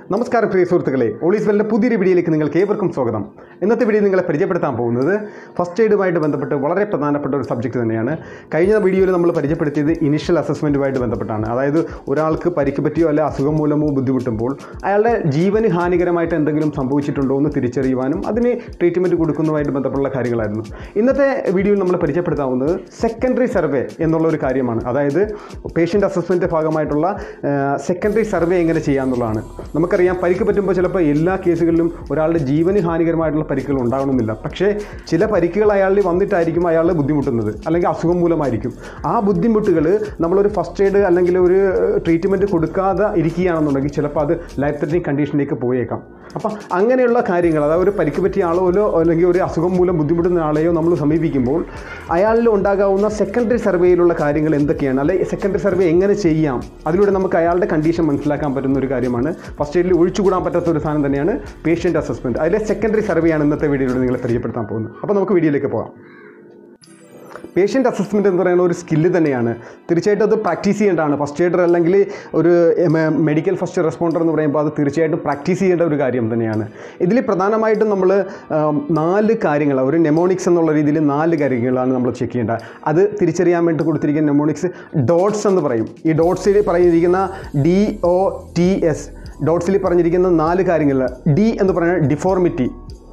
നമസ്കാരം പ്രിയ സുഹൃത്തുക്കളെ ഓളീസ് വെല്ലിൻ്റെ പുതിയൊരു വീഡിയോയിലേക്ക് നിങ്ങൾക്ക് ഏവർക്കും സ്വാഗതം ഇന്നത്തെ വീഡിയോ നിങ്ങളെ പരിചയപ്പെടുത്താൻ പോകുന്നത് ഫസ്റ്റ് എയ്ഡുമായിട്ട് ബന്ധപ്പെട്ട് വളരെ പ്രധാനപ്പെട്ട ഒരു സബ്ജക്റ്റ് തന്നെയാണ് കഴിഞ്ഞ വീഡിയോയിൽ നമ്മൾ പരിചയപ്പെടുത്തിയത് ഇനിഷ്യൽ അസസ്മെൻറ്റുമായിട്ട് ബന്ധപ്പെട്ടാണ് അതായത് ഒരാൾക്ക് പരിക്ക് പറ്റിയോ അല്ലെ അസുഖം മൂലമോ ബുദ്ധിമുട്ടുമ്പോൾ അയാളുടെ ജീവന് ഹാനികരമായിട്ട് എന്തെങ്കിലും സംഭവിച്ചിട്ടുണ്ടോ എന്ന് തിരിച്ചറിയുവാനും അതിന് ട്രീറ്റ്മെൻറ്റ് കൊടുക്കുന്നതുമായിട്ട് ബന്ധപ്പെട്ടുള്ള കാര്യങ്ങളായിരുന്നു ഇന്നത്തെ വീഡിയോയിൽ നമ്മൾ പരിചയപ്പെടുത്താവുന്നത് സെക്കൻഡറി സർവേ എന്നുള്ള ഒരു കാര്യമാണ് അതായത് പേഷ്യൻ്റ് അസസ്മെൻറ്റ് ഭാഗമായിട്ടുള്ള സെക്കൻഡറി സർവേ എങ്ങനെ ചെയ്യാമെന്നുള്ളതാണ് നമുക്കറിയാം പരിക്ക് പറ്റുമ്പോൾ ചിലപ്പോൾ എല്ലാ കേസുകളിലും ഒരാളുടെ ജീവന് ഹാനികരമായിട്ടുള്ള പരിക്കുകൾ ഉണ്ടാകണമെന്നില്ല പക്ഷേ ചില പരിക്കുകൾ അയാളിൽ വന്നിട്ടായിരിക്കും അയാൾ ബുദ്ധിമുട്ടുന്നത് അല്ലെങ്കിൽ അസുഖം മൂലമായിരിക്കും ആ ബുദ്ധിമുട്ടുകൾ നമ്മളൊരു ഫസ്റ്റ് എയ്ഡ് അല്ലെങ്കിൽ ഒരു ട്രീറ്റ്മെൻറ്റ് കൊടുക്കാതെ ഇരിക്കുകയാണെന്നുണ്ടെങ്കിൽ ചിലപ്പോൾ അത് ലൈഫ് ത്രെറ്റനിങ് കണ്ടീഷനിലേക്ക് പോയേക്കാം അപ്പം അങ്ങനെയുള്ള കാര്യങ്ങൾ അതായത് ഒരു പരിക്ക് പറ്റിയ ആളോ അല്ലെങ്കിൽ ഒരു അസുഖം മൂലം ബുദ്ധിമുട്ടുന്ന ആളെയോ നമ്മൾ സമീപിക്കുമ്പോൾ അയാളിൽ ഉണ്ടാകാവുന്ന സെക്കൻഡറി സർവേയിലുള്ള കാര്യങ്ങൾ എന്തൊക്കെയാണ് അല്ലെങ്കിൽ സെക്കൻഡറി സർവേ എങ്ങനെ ചെയ്യാം അതിലൂടെ നമുക്ക് അയാളുടെ കണ്ടീഷൻ മനസ്സിലാക്കാൻ പറ്റുന്ന ഒരു കാര്യമാണ് ഫസ്റ്റ് എയ്ഡിൽ ഒഴിച്ചുകൂടാൻ പറ്റാത്ത ഒരു സാധനം തന്നെയാണ് പേഷ്യൻ്റ് അസസ്മെൻറ്റ് അതിലെ സെക്കൻഡറി സർവേ ആണ് ഇന്നത്തെ വീഡിയോയിലൂടെ നിങ്ങളെ പരിചയപ്പെടുത്താൻ പോകുന്നത് അപ്പോൾ നമുക്ക് വീഡിയോയിലേക്ക് പോകാം പേഷ്യൻ്റ് അസസ്മെൻറ്റ് എന്ന് പറയുന്ന ഒരു സ്കില്ല് തന്നെയാണ് തീർച്ചയായിട്ടും അത് പ്രാക്ടീസ് ചെയ്യേണ്ടതാണ് ഫസ്റ്റ് എയ്ഡർ അല്ലെങ്കിൽ ഒരു മെഡിക്കൽ ഫസ്റ്റ് റെസ്പോണ്ടർ എന്ന് പറയുമ്പോൾ അത് തീർച്ചയായിട്ടും പ്രാക്ടീസ് ചെയ്യേണ്ട ഒരു കാര്യം തന്നെയാണ് ഇതിൽ പ്രധാനമായിട്ടും നമ്മൾ നാല് കാര്യങ്ങൾ ഒരു നെമോണിക്സ് എന്നുള്ള രീതിയിൽ നാല് കാര്യങ്ങളാണ് നമ്മൾ ചെക്ക് ചെയ്യേണ്ടത് അത് തിരിച്ചറിയാൻ വേണ്ടി കൊടുത്തിരിക്കുന്ന നെമോണിക്സ് ഡോട്ട്സ് എന്ന് പറയും ഈ ഡോട്ട്സിൽ പറഞ്ഞിരിക്കുന്ന ഡി ഒ ടി എസ് ഡോട്ട്സിൽ പറഞ്ഞിരിക്കുന്ന നാല് കാര്യങ്ങൾ ഡി എന്ന് പറയുന്നത് deformity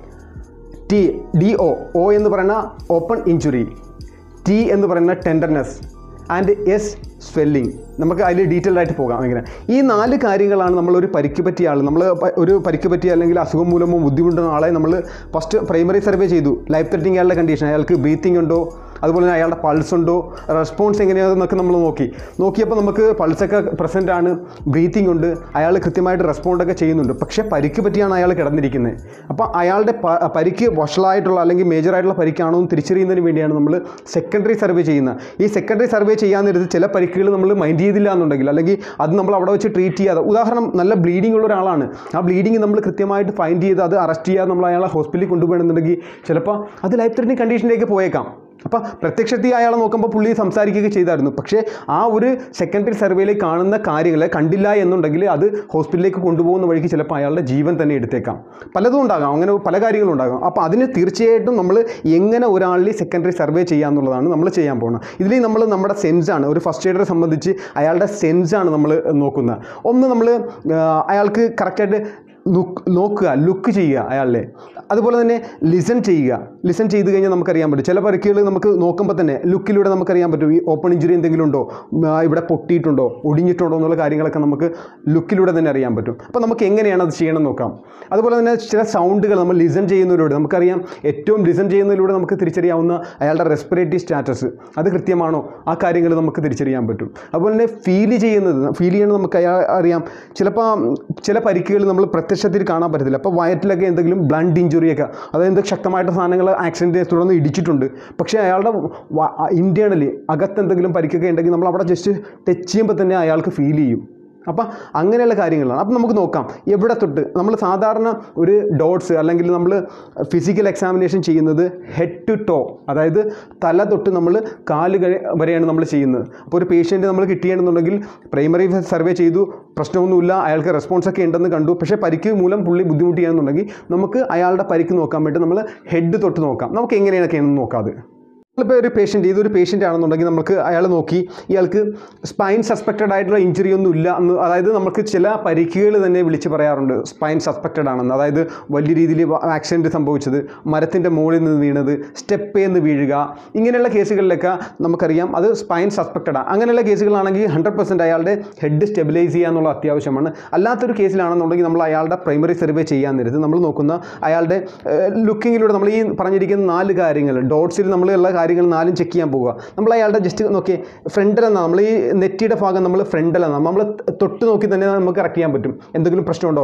T D O O എന്ന് പറയുന്ന ഓപ്പൺ ഇഞ്ചുറി ടി എന്ന് പറയുന്ന ടെൻഡർനെസ് ആൻഡ് എസ് സ്വെല്ലിങ് നമുക്ക് അതിൽ ഡീറ്റെയിൽ ആയിട്ട് പോകാം ഇങ്ങനെ ഈ നാല് കാര്യങ്ങളാണ് നമ്മളൊരു പരിക്ക് പറ്റിയ ആൾ നമ്മൾ ഒരു പരിക്ക് പറ്റിയ അല്ലെങ്കിൽ അസുഖം മൂലമോ ബുദ്ധിമുട്ടുന്ന ആളെ നമ്മൾ ഫസ്റ്റ് പ്രൈമറി സർവേ ചെയ്തു ലൈഫ് ത്രെറ്റിംഗ് അയാളുടെ കണ്ടീഷൻ അയാൾക്ക് ബ്രീത്തിങ് ഉണ്ടോ അതുപോലെ തന്നെ അയാളുടെ പൾസ് ഉണ്ടോ റെസ്പോൺസ് എങ്ങനെയാണെന്നൊക്കെ നമ്മൾ നോക്കി നോക്കിയപ്പോൾ നമുക്ക് പൾസൊക്കെ പ്രസൻ്റ് ആണ് ബ്രീത്തിങ് ഉണ്ട് അയാൾ കൃത്യമായിട്ട് റെസ്പോണ്ടൊക്കെ ചെയ്യുന്നുണ്ട് പക്ഷേ പരിക്ക് പറ്റിയാണ് അയാൾ കിടന്നിരിക്കുന്നത് അപ്പോൾ അയാളുടെ പ- പരിക്ക് വഷളായിട്ടുള്ള അല്ലെങ്കിൽ മേജറായിട്ടുള്ള പരിക്കാണോ എന്ന് തിരിച്ചറിയുന്നതിന് വേണ്ടിയാണ് നമ്മൾ സെക്കൻഡറി സർവേ ചെയ്യുന്നത് ഈ സെക്കൻഡറി സർവേ ചെയ്യാൻ നേരത്ത് ചില പരിക്കുകൾ നമ്മൾ മൈൻഡ് ചെയ്തില്ല എന്നുണ്ടെങ്കിൽ അല്ലെങ്കിൽ അത് നമ്മൾ അവിടെ വെച്ച് ട്രീറ്റ് ചെയ്യാതെ ഉദാഹരണം നല്ല ബ്ലീഡിംഗ് ഉള്ള ഒരാളാണ് ആ ബ്ലീഡിങ് നമ്മൾ കൃത്യമായിട്ട് ഫൈൻഡ് ചെയ്ത് അത് അറസ്റ്റ് ചെയ്യാതെ നമ്മൾ അയാളെ ഹോസ്പിറ്റലിൽ കൊണ്ടുപോകണമെന്നുണ്ടെങ്കിൽ ചിലപ്പോൾ അത് ലൈഫ് ത്രെറ്റനിങ് കണ്ടീഷനിലേക്ക് പോയേക്കാം അപ്പോൾ പ്രത്യക്ഷത്തിൽ അയാളെ നോക്കുമ്പോൾ പുള്ളി സംസാരിക്കുകയൊക്കെ ചെയ്തായിരുന്നു പക്ഷേ ആ ഒരു സെക്കൻഡറി സർവേയിൽ കാണുന്ന കാര്യങ്ങളെ കണ്ടില്ല എന്നുണ്ടെങ്കിൽ അത് ഹോസ്പിറ്റലിലേക്ക് കൊണ്ടുപോകുന്ന വഴിക്ക് ചിലപ്പോൾ അയാളുടെ ജീവൻ തന്നെ എടുത്തേക്കാം പലതും ഉണ്ടാകാം അങ്ങനെ പല കാര്യങ്ങളും ഉണ്ടാകാം അപ്പോൾ അതിന് തീർച്ചയായിട്ടും നമ്മൾ എങ്ങനെ ഒരാളിൽ സെക്കൻഡറി സർവേ ചെയ്യാമെന്നുള്ളതാണ് നമ്മൾ ചെയ്യാൻ പോകുന്നത് ഇതിൽ നമ്മൾ നമ്മുടെ സെൻസാണ് ഒരു ഫസ്റ്റ് എയ്ഡറെ സംബന്ധിച്ച് അയാളുടെ സെൻസാണ് നമ്മൾ നോക്കുന്നത് ഒന്ന് നമ്മൾ അയാൾക്ക് കറക്റ്റായിട്ട് ലുക്ക് നോക്കുക ലുക്ക് ചെയ്യുക അയാളുടെ അതുപോലെ തന്നെ ലിസൺ ചെയ്യുക ലിസൺ ചെയ്ത് കഴിഞ്ഞാൽ നമുക്കറിയാൻ പറ്റും ചില പരിക്കുകൾ നമുക്ക് നോക്കുമ്പോൾ തന്നെ ലുക്കിലൂടെ നമുക്കറിയാൻ പറ്റും ഈ ഓപ്പൺ ഇഞ്ചുറി എന്തെങ്കിലും ഉണ്ടോ ഉം, ആ, ഇവിടെ പൊട്ടിയിട്ടുണ്ടോ ഒടിഞ്ഞിട്ടുണ്ടോ എന്നുള്ള കാര്യങ്ങളൊക്കെ നമുക്ക് ലുക്കിലൂടെ തന്നെ അറിയാൻ പറ്റും അപ്പോൾ നമുക്ക് എങ്ങനെയാണ് അത് ചെയ്യണം എന്ന് നോക്കാം അതുപോലെ തന്നെ ചില സൗണ്ടുകൾ നമ്മൾ ലിസൺ ചെയ്യുന്നതിലൂടെ നമുക്കറിയാം ഏറ്റവും ലിസൺ ചെയ്യുന്നതിലൂടെ നമുക്ക് തിരിച്ചറിയാവുന്ന അയാളുടെ റെസ്പിറേറ്ററി സ്റ്റാറ്റസ് അത് കൃത്യമാണോ ആ കാര്യങ്ങൾ നമുക്ക് തിരിച്ചറിയാൻ പറ്റും അതുപോലെ തന്നെ ഫീൽ ചെയ്യുന്നത് ഫീൽ ചെയ്യുന്നത് നമുക്ക് അയാൾ അറിയാം ചിലപ്പോൾ ചില പരിക്കുകൾ നമ്മൾ പ്രത്യക്ഷത്തിൽ കാണാൻ പറ്റത്തില്ല അപ്പോൾ വയറ്റിലൊക്കെ എന്തെങ്കിലും ബ്ലഡ് ഇഞ്ചുറിയൊക്കെ അതായത് ശക്തമായിട്ട് സാധനങ്ങൾ ആക്സിഡൻറ്റിനെ തുടർന്ന് ഇടിച്ചിട്ടുണ്ട് പക്ഷേ അയാളുടെ ഇൻറ്റേർണലി അകത്ത് എന്തെങ്കിലും പരിക്കൊക്കെ ഉണ്ടെങ്കിൽ നമ്മൾ അവിടെ ജസ്റ്റ് ടച്ച് ചെയ്യുമ്പോൾ തന്നെ അയാൾക്ക് ഫീൽ ചെയ്യും അപ്പം അങ്ങനെയുള്ള കാര്യങ്ങളാണ് അപ്പം നമുക്ക് നോക്കാം എവിടെ തൊട്ട് നമ്മൾ സാധാരണ ഒരു ഡോട്ട്സ് അല്ലെങ്കിൽ നമ്മൾ ഫിസിക്കൽ എക്സാമിനേഷൻ ചെയ്യുന്നത് ഹെഡ് ടു ടോ അതായത് തല തൊട്ട് നമ്മൾ കാല് കഴി വരെയാണ് നമ്മൾ ചെയ്യുന്നത് അപ്പോൾ ഒരു പേഷ്യൻറ്റ് നമ്മൾ കിട്ടിയെന്നുണ്ടെങ്കിൽ പ്രൈമറി സർവേ ചെയ്തു പ്രശ്നമൊന്നുമില്ല അയാൾക്ക് റെസ്പോൺസ് ഒക്കെ ഉണ്ടെന്ന് കണ്ടു പക്ഷേ പരിക്ക് മൂലം പുള്ളി ബുദ്ധിമുട്ടിയാണെന്നുണ്ടെങ്കിൽ നമുക്ക് അയാളുടെ പരിക്ക് നോക്കാൻ വേണ്ടി നമ്മൾ ഹെഡ് തൊട്ട് നോക്കാം നമുക്ക് എങ്ങനെയൊക്കെയാണെന്ന് നോക്കാം അത് നമ്മളിപ്പോൾ ഒരു പേഷ്യൻ്റ് ഇതൊരു പേഷ്യൻ്റ് ആണെന്നുണ്ടെങ്കിൽ നമുക്ക് അയാൾ നോക്കി ഇയാൾക്ക് സ്പൈൻ സസ്പെക്റ്റഡ് ആയിട്ടുള്ള ഇഞ്ചുറി ഒന്നും ഇല്ല എന്ന് അതായത് നമുക്ക് ചില പരിക്കുകൾ തന്നെ വിളിച്ച് പറയാറുണ്ട് സ്പൈൻ സസ്പെക്റ്റഡ് ആണെന്ന് അതായത് വലിയ രീതിയിൽ ആക്സിഡൻറ്റ് സംഭവിച്ചത് മരത്തിൻ്റെ മുകളിൽ നിന്ന് വീണത് സ്റ്റെപ്പ് നിന്ന് വീഴുക ഇങ്ങനെയുള്ള കേസുകളിലൊക്കെ നമുക്കറിയാം അത് സ്പൈൻ സസ്പെക്റ്റഡ് ആണ് അങ്ങനെയുള്ള കേസുകളാണെങ്കിൽ ഹൺഡ്രഡ് പെർസെൻറ്റ് അയാളുടെ ഹെഡ് സ്റ്റെബിലൈസ് ചെയ്യുക എന്നുള്ള അത്യാവശ്യമാണ് അല്ലാത്തൊരു കേസിലാണെന്നുണ്ടെങ്കിൽ നമ്മൾ അയാളുടെ പ്രൈമറി സർവേ ചെയ്യാൻ നേരത്ത് നമ്മൾ നോക്കുന്ന അയാളുടെ ലുക്കിങ്ങിലൂടെ നമ്മൾ ഈ പറഞ്ഞിരിക്കുന്ന നാല് കാര്യങ്ങൾ ഡോട്ട്സിൽ നമ്മളുള്ള കാര്യങ്ങൾ നാലും ചെക്ക് ചെയ്യാൻ പോകുക നമ്മൾ അയാളുടെ ജസ്റ്റ് നോക്കി ഫ്രണ്ടിലെന്നാണ് നമ്മൾ ഈ നെറ്റിയുടെ ഭാഗം നമ്മൾ ഫ്രണ്ടിലെന്നാണ് നമ്മൾ തൊട്ട് നോക്കി തന്നെ നമുക്ക് കറക്റ്റ് ചെയ്യാൻ പറ്റും എന്തെങ്കിലും പ്രശ്നമുണ്ടോ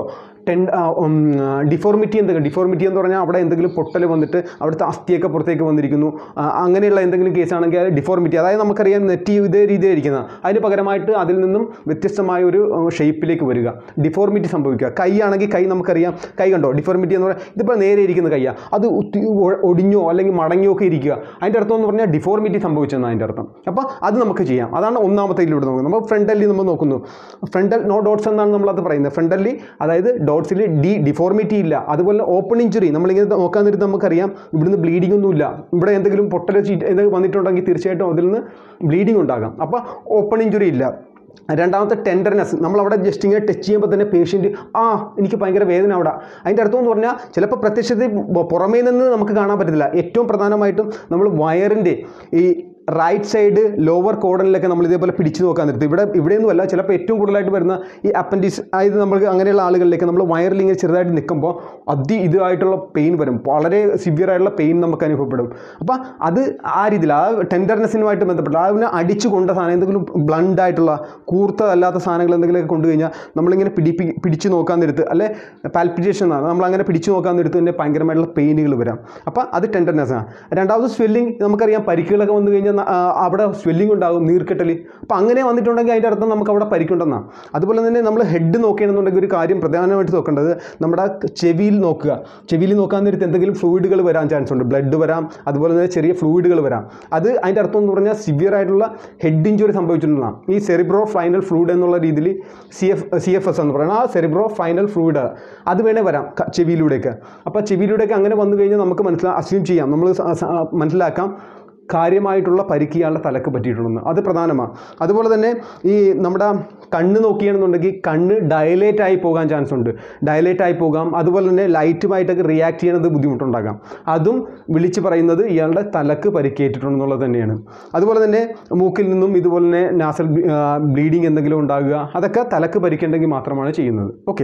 ടെൻ ഡിഫോർമിറ്റി എന്തെങ്കിലും ഡിഫോർമിറ്റി എന്ന് പറഞ്ഞാൽ അവിടെ എന്തെങ്കിലും പൊട്ടൽ വന്നിട്ട് അവിടുത്തെ അസ്ഥിയൊക്കെ പുറത്തേക്ക് വന്നിരിക്കുന്നു ആ, അങ്ങനെയുള്ള എന്തെങ്കിലും കേസാണെങ്കിൽ അത് ഡിഫോർമിറ്റി അതായത് നമുക്കറിയാം നെറ്റി ഇതേ രീതിയായിരിക്കുന്നത് അതിന് പകരമായിട്ട് അതിൽ നിന്നും വ്യത്യസ്തമായ ഒരു ഷേപ്പിലേക്ക് വരിക ഡിഫോർമിറ്റി സംഭവിക്കുക കൈ ആണെങ്കിൽ കൈ നമുക്കറിയാം കൈ കണ്ടോ ഡിഫോർമിറ്റി എന്ന് പറഞ്ഞാൽ ഇതിപ്പോൾ നേരെ ഇരിക്കുന്ന കൈയാണ് അത് ഉത്തി- ഒ- ഒടിഞ്ഞോ അല്ലെങ്കിൽ മടങ്ങിയോ ഒക്കെ ഇരിക്കുക അതിൻ്റെ അർത്ഥം എന്ന് പറഞ്ഞാൽ ഡിഫോർമിറ്റി സംഭവിച്ചെന്ന് അതിൻ്റെ അർത്ഥം അപ്പോൾ അത് നമുക്ക് ചെയ്യാം അതാണ് ഒന്നാമത്തെ ഇതിലൂടെ നോക്കുന്നത് നമ്മൾ ഫ്രണ്ടല്ലി നമ്മൾ നോക്കുന്നു ഫ്രണ്ടൽ നോ ഡോട്ട്സ് എന്നാണ് നമ്മളത് പറയുന്നത് ഫ്രണ്ടല്ലി അതായത് ഡോട്ട്സിൽ ഡി ഡിഫോർമിറ്റി ഇല്ല അതുപോലെ ഓപ്പൺ ഇഞ്ചുറി നമ്മളിങ്ങനെ നോക്കാൻ നേരത്ത് നമുക്കറിയാം ഇവിടുന്ന് ബ്ലീഡിംഗ് ഒന്നുമില്ല ഇവിടെ എന്തെങ്കിലും പൊട്ടൽ ചീറ്റ് എന്തെങ്കിലും വന്നിട്ടുണ്ടെങ്കിൽ തീർച്ചയായിട്ടും അതിൽ നിന്ന് ബ്ലീഡിംഗ് ഉണ്ടാകാം അപ്പോൾ ഓപ്പൺ ഇഞ്ചുറി ഇല്ല രണ്ടാമത്തെ ടെൻഡർനെസ് നമ്മളവിടെ ജസ്റ്റ് ഇങ്ങനെ ടച്ച് ചെയ്യുമ്പോൾ തന്നെ പേഷ്യൻറ്റ് ആ എനിക്ക് ഭയങ്കര വേദന അവിടെ അതിൻ്റെ അർത്ഥം എന്ന് പറഞ്ഞാൽ ചിലപ്പോൾ പ്രത്യക്ഷത്തിൽ ബ- പുറമേ നിന്ന് നമുക്ക് കാണാൻ പറ്റത്തില്ല ഏറ്റവും പ്രധാനമായിട്ടും നമ്മൾ വയറിൻ്റെ ഈ റൈറ്റ് സൈഡ് ലോവർ കോഡനിലൊക്കെ നമ്മൾ ഇതേപോലെ പിടിച്ചു നോക്കാൻ നിർത്തും ഇവിടെ ഇവിടെയൊന്നുമല്ല ചിലപ്പോൾ ഏറ്റവും കൂടുതലായിട്ട് വരുന്ന ഈ അപ്പൻഡിക്സ് അതായത് നമ്മൾക്ക് അങ്ങനെയുള്ള ആളുകളിലേക്ക് നമ്മൾ വയറിൽ ഇങ്ങനെ ചെറുതായിട്ട് നിൽക്കുമ്പോൾ അതി ഇതായിട്ടുള്ള പെയിൻ വരും വളരെ സിവിയർ ആയിട്ടുള്ള പെയിൻ നമുക്ക് അനുഭവപ്പെടും അപ്പോൾ അത് ആ രീതിയിൽ ആ ടെൻഡർനെസ്സിനുമായിട്ട് ബന്ധപ്പെട്ട് അതിനെ അടിച്ചു കൊണ്ട സാധനം എന്തെങ്കിലും ബ്ലണ്ട് ആയിട്ടുള്ള കൂർത്തതല്ലാത്ത സാധനങ്ങൾ എന്തെങ്കിലുമൊക്കെ കൊണ്ടുകഴിഞ്ഞാൽ നമ്മളിങ്ങനെ പിടിപ്പി പിടിച്ചു നോക്കാൻ നേരത്ത് അല്ലെ പാൽപിറ്റേഷൻ എന്നാണ് നമ്മളങ്ങനെ പിടിച്ചു നോക്കാൻ നേരത്ത് തന്നെ ഭയങ്കരമായിട്ടുള്ള പെയിനുകൾ വരാം അപ്പോൾ അത് ടെൻഡർനെസ് ആണ് രണ്ടാമത് സ്വെല്ലിങ് നമുക്കറിയാം പരിക്കുകളൊക്കെ വന്നു കഴിഞ്ഞാൽ ന- ആ, അവിടെ സ്വെല്ലിംഗ് ഉണ്ടാകും നീർക്കെട്ടൽ അപ്പോൾ അങ്ങനെ വന്നിട്ടുണ്ടെങ്കിൽ അതിൻ്റെ അർത്ഥം നമുക്ക് അവിടെ പരിക്കുണ്ടെന്നാണ് അതുപോലെ തന്നെ നമ്മൾ ഹെഡ് നോക്കുകയാണെന്നുണ്ടെങ്കിൽ ഒരു കാര്യം പ്രധാനമായിട്ട് നോക്കേണ്ടത് നമ്മുടെ ചെവിയിൽ നോക്കുക ചെവിയിൽ നോക്കാൻ നേരത്ത് എന്തെങ്കിലും ഫ്ലൂയിഡുകൾ വരാൻ ചാൻസ് ഉണ്ട് ബ്ലഡ് വരാം അതുപോലെ തന്നെ ചെറിയ ഫ്ലൂയിഡുകൾ വരാം അത് അതിൻ്റെ അർത്ഥം എന്ന് പറഞ്ഞാൽ സിവിയർ ആയിട്ടുള്ള ഹെഡ് ഇഞ്ചുറി സംഭവിച്ചിട്ടുള്ളതാണ് ഈ സെറിബ്രോ ഫൈനൽ ഫ്ലൂയിഡ് എന്നുള്ള രീതിയിൽ C F C F S എന്ന് പറയുന്നത് ആ സെറിബ്രോ ഫൈനൽ ഫ്ലൂയിഡ് അത് വേണേൽ വരാം ക- ചെവിയിലൂടെയൊക്കെ അപ്പോൾ ചെവിയിലൂടെയൊക്കെ അങ്ങനെ വന്നു കഴിഞ്ഞാൽ നമുക്ക് മനസ്സിലാ അസ്യൂം ചെയ്യാം നമ്മൾ സ- സ- മനസ്സിലാക്കാം കാര്യമായിട്ടുള്ള പരിക്ക് ഇയാളുടെ തലക്ക് പറ്റിയിട്ടുണ്ടെന്ന് അത് പ്രധാനമാണ് അതുപോലെ തന്നെ ഈ നമ്മുടെ കണ്ണ് നോക്കുകയാണെന്നുണ്ടെങ്കിൽ കണ്ണ് ഡയലേറ്റ് ആയി പോകാൻ ചാൻസ് ഉണ്ട് ഡയലേറ്റ് ആയി പോകാം അതുപോലെ തന്നെ ലൈറ്റുമായിട്ടൊക്കെ റിയാക്ട് ചെയ്യണത് ബുദ്ധിമുട്ടുണ്ടാകാം അതും വിളിച്ച് പറയുന്നത് ഇയാളുടെ തലക്ക് പരിക്കേറ്റിട്ടുണ്ടെന്നുള്ളത് തന്നെയാണ് അതുപോലെ തന്നെ മൂക്കിൽ നിന്നും ഇതുപോലെ തന്നെ നാസൽ ബ്ലീഡിങ് എന്തെങ്കിലും ഉണ്ടാകുക അതൊക്കെ തലക്ക് പരിക്കുണ്ടെങ്കിൽ മാത്രമാണ് ചെയ്യുന്നത് ഓക്കെ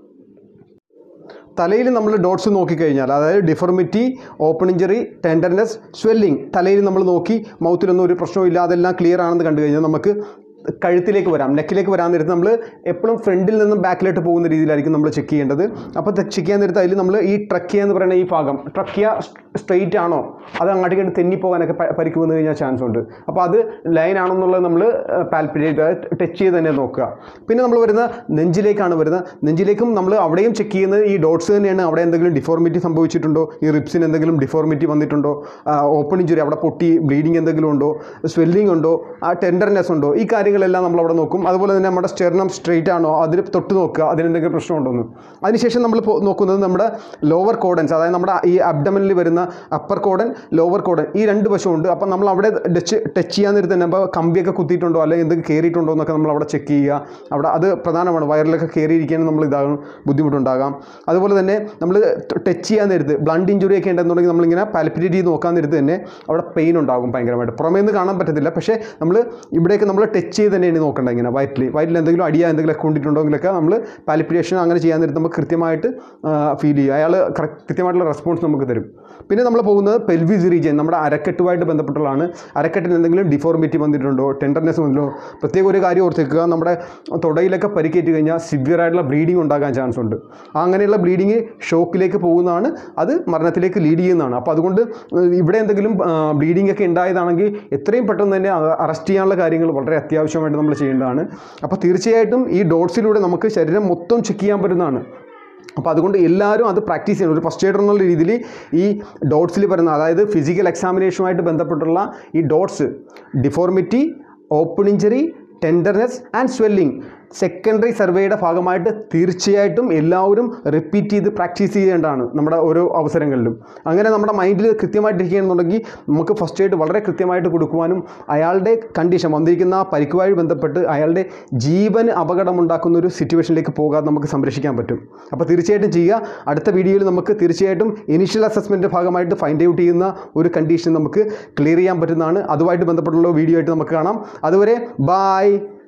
തലയിൽ നമ്മൾ ഡോട്ട്സ് നോക്കിക്കഴിഞ്ഞാൽ അതായത് deformity open injury tenderness swelling തലയിൽ നമ്മൾ നോക്കി മൗത്തിലൊന്നും ഒരു പ്രശ്നവും ഇല്ല അതെല്ലാം ക്ലിയർ ആണെന്ന് കണ്ടു കഴിഞ്ഞാൽ നമുക്ക് കഴുത്തിലേക്ക് വരാം നെക്കിലേക്ക് വരാൻ നേരത്ത് നമ്മൾ എപ്പോഴും ഫ്രണ്ടിൽ നിന്നും ബാക്കിലോട്ട് പോകുന്ന രീതിയിലായിരിക്കും നമ്മൾ ചെക്ക് ചെയ്യേണ്ടത് അപ്പോൾ ചെക്ക് ചെയ്യാൻ നേരത്ത് അതിൽ നമ്മൾ ഈ ട്രക്കിയ എന്ന് പറയുന്ന ഈ ഭാഗം ട്രക്കിയ സ്ട്രെയിറ്റ് ആണോ അത് അങ്ങോട്ടേക്ക് തെന്നിപ്പോകാനൊക്കെ പ- പരിക്ക് വന്നു കഴിഞ്ഞാൽ ചാൻസ് ഉണ്ട് അപ്പോൾ അത് ലൈൻ ആണെന്നുള്ളത് നമ്മൾ പാൽപ്പിറ്റേറ്റ് ടച്ച് ചെയ്ത് തന്നെ നോക്കുക പിന്നെ നമ്മൾ വരുന്ന നെഞ്ചിലേക്കാണ് വരുന്നത് നെഞ്ചിലേക്കും നമ്മൾ അവിടെയും ചെക്ക് ചെയ്യുന്നത് ഈ ഡോട്ട്സ് തന്നെയാണ് അവിടെ എന്തെങ്കിലും ഡിഫോർമിറ്റി സംഭവിച്ചിട്ടുണ്ടോ ഈ റിപ്സിന് എന്തെങ്കിലും ഡിഫോർമിറ്റി വന്നിട്ടുണ്ടോ ഓപ്പൺ ഇഞ്ചുറി അവിടെ പൊട്ടി ബ്ലീഡിങ് എന്തെങ്കിലും ഉണ്ടോ സ്വെല്ലിംഗ് ഉണ്ടോ ആ ടെൻഡർനെസ് ഉണ്ടോ ഈ കാര്യങ്ങളെല്ലാം നമ്മൾ അവിടെ നോക്കും അതുപോലെ തന്നെ നമ്മുടെ സ്റ്റെർണം സ്ട്രെയിറ്റ് ആണോ അതിന് തൊട്ട് നോക്കുക അതിന് എന്തെങ്കിലും പ്രശ്നമുണ്ടോ എന്ന് അതിനുശേഷം നമ്മൾ പോ- നോക്കുന്നത് നമ്മുടെ ലോവർ കോഡൻസ് അതായത് നമ്മുടെ ഈ അബ്ഡമനിൽ വരുന്ന അപ്പർ കോഡൻ ലോവർ കോഡൻ ഈ രണ്ട് വശമുണ്ട് അപ്പം നമ്മൾ അവിടെ ടച്ച് ടച്ച് ചെയ്യാൻ നേരത്ത് തന്നെ അപ്പോൾ കമ്പിയൊക്കെ കുത്തിയിട്ടുണ്ടോ അല്ലെങ്കിൽ എന്തെങ്കിലും കയറിയിട്ടുണ്ടോ എന്നൊക്കെ നമ്മൾ അവിടെ ചെക്ക് ചെയ്യുക അവിടെ അത് പ്രധാനമാണ് വയറിലൊക്കെ കയറിയിരിക്കാൻ നമ്മൾ ഇതാകും ബുദ്ധിമുട്ടുണ്ടാകാം അതുപോലെ തന്നെ നമ്മൾ ടച്ച് ചെയ്യാൻ നേരത്ത് ബ്ലണ്ട് ഇഞ്ചുറി ഒക്കെ ഉണ്ടെന്നുണ്ടെങ്കിൽ നമ്മളിങ്ങനെ പാലിപ്പിറ്റേറ്റ് ചെയ്ത് നോക്കാൻ നേരത്ത് തന്നെ അവിടെ പെയിൻ ഉണ്ടാകും ഭയങ്കരമായിട്ട് പുറമേ നിന്ന് കാണാൻ പറ്റത്തില്ല പക്ഷേ നമ്മൾ ഇവിടെയൊക്കെ നമ്മൾ ടച്ച് ചെയ്ത് തന്നെയാണ് നോക്കേണ്ടത് ഇങ്ങനെ വയറ്റിൽ വയറ്റിൽ എന്തെങ്കിലും അടിയാ എന്തെങ്കിലും ഒക്കെ കൊണ്ടിട്ടുണ്ടെങ്കിലൊക്കെ നമ്മൾ പാലിപ്പിറ്റേഷൻ അങ്ങനെ ചെയ്യാൻ നേരത്ത് നമുക്ക് കൃത്യമായിട്ട് ഫീൽ ചെയ്യും അയാൾ കൃത്യമായിട്ടുള്ള റെസ്പോൺസ് നമുക്ക് തരും പിന്നെ നമ്മൾ പോകുന്നത് പെൽവിസ് റീജിയൻ നമ്മുടെ അരക്കെട്ടുമായിട്ട് ബന്ധപ്പെട്ടുള്ളതാണ് അരക്കെട്ടിന് എന്തെങ്കിലും ഡിഫോർമിറ്റി വന്നിട്ടുണ്ടോ ടെൻഡർനെസ് വന്നിട്ടുണ്ടോ പ്രത്യേക ഒരു കാര്യം ഓർത്തേക്കുക നമ്മുടെ തുടയിലൊക്കെ പരിക്കേറ്റ് കഴിഞ്ഞാൽ സിവിയർ ആയിട്ടുള്ള ബ്ലീഡിങ് ഉണ്ടാകാൻ ചാൻസ് ഉണ്ട് അങ്ങനെയുള്ള ബ്ലീഡിങ് ഷോക്കിലേക്ക് പോകുന്നതാണ് അത് മരണത്തിലേക്ക് ലീഡ് ചെയ്യുന്നതാണ് അപ്പോൾ അതുകൊണ്ട് ഏഹ്, ഇവിടെ എന്തെങ്കിലും ബ്ലീഡിംഗ് ഒക്കെ ഉണ്ടായതാണെങ്കിൽ എത്രയും പെട്ടെന്ന് തന്നെ അറസ്റ്റ് ചെയ്യാനുള്ള കാര്യങ്ങൾ വളരെ അത്യാവശ്യമായിട്ട് നമ്മൾ ചെയ്യേണ്ടതാണ് അപ്പോൾ തീർച്ചയായിട്ടും ഈ ഡോട്ട്സിലൂടെ നമുക്ക് ശരീരം മൊത്തം ചെക്ക് ചെയ്യാൻ പറ്റുന്നതാണ് അപ്പോൾ അതുകൊണ്ട് എല്ലാവരും അത് പ്രാക്ടീസ് ചെയ്യണം ഒരു ഫസ്റ്റ് എയ്ഡർ എന്നുള്ള രീതിയിൽ ഈ ഡോട്ട്സിൽ വരുന്ന അതായത് ഫിസിക്കൽ എക്സാമിനേഷനുമായിട്ട് ബന്ധപ്പെട്ടുള്ള ഈ DOTS deformity open injury tenderness and swelling secondary സർവേയുടെ ഭാഗമായിട്ട് തീർച്ചയായിട്ടും എല്ലാവരും റിപ്പീറ്റ് ചെയ്ത് പ്രാക്ടീസ് ചെയ്യേണ്ടതാണ് നമ്മുടെ ഓരോ അവസരങ്ങളിലും അങ്ങനെ നമ്മുടെ മൈൻഡിൽ കൃത്യമായിട്ടിരിക്കുകയാണെന്നുണ്ടെങ്കിൽ നമുക്ക് ഫസ്റ്റ് എയ്ഡ് വളരെ കൃത്യമായിട്ട് കൊടുക്കുവാനും അയാളുടെ കണ്ടീഷൻ വന്നിരിക്കുന്ന ആ പരിക്കുമായി ബന്ധപ്പെട്ട് അയാളുടെ ജീവന് അപകടമുണ്ടാക്കുന്ന ഒരു സിറ്റുവേഷനിലേക്ക് പോകാതെ നമുക്ക് സംരക്ഷിക്കാൻ പറ്റും അപ്പോൾ തീർച്ചയായിട്ടും ചെയ്യുക അടുത്ത വീഡിയോയിൽ നമുക്ക് തീർച്ചയായിട്ടും ഇനിഷ്യൽ അസസ്മെൻറ്റ് ഭാഗമായിട്ട് ഫൈൻഡ് ഔട്ട് ചെയ്യുന്ന ഒരു കണ്ടീഷൻ നമുക്ക് ക്ലിയർ ചെയ്യാൻ പറ്റുന്നതാണ് അതുമായിട്ട് ബന്ധപ്പെട്ടുള്ള വീഡിയോ ആയിട്ട് നമുക്ക് കാണാം അതുവരെ ബായ്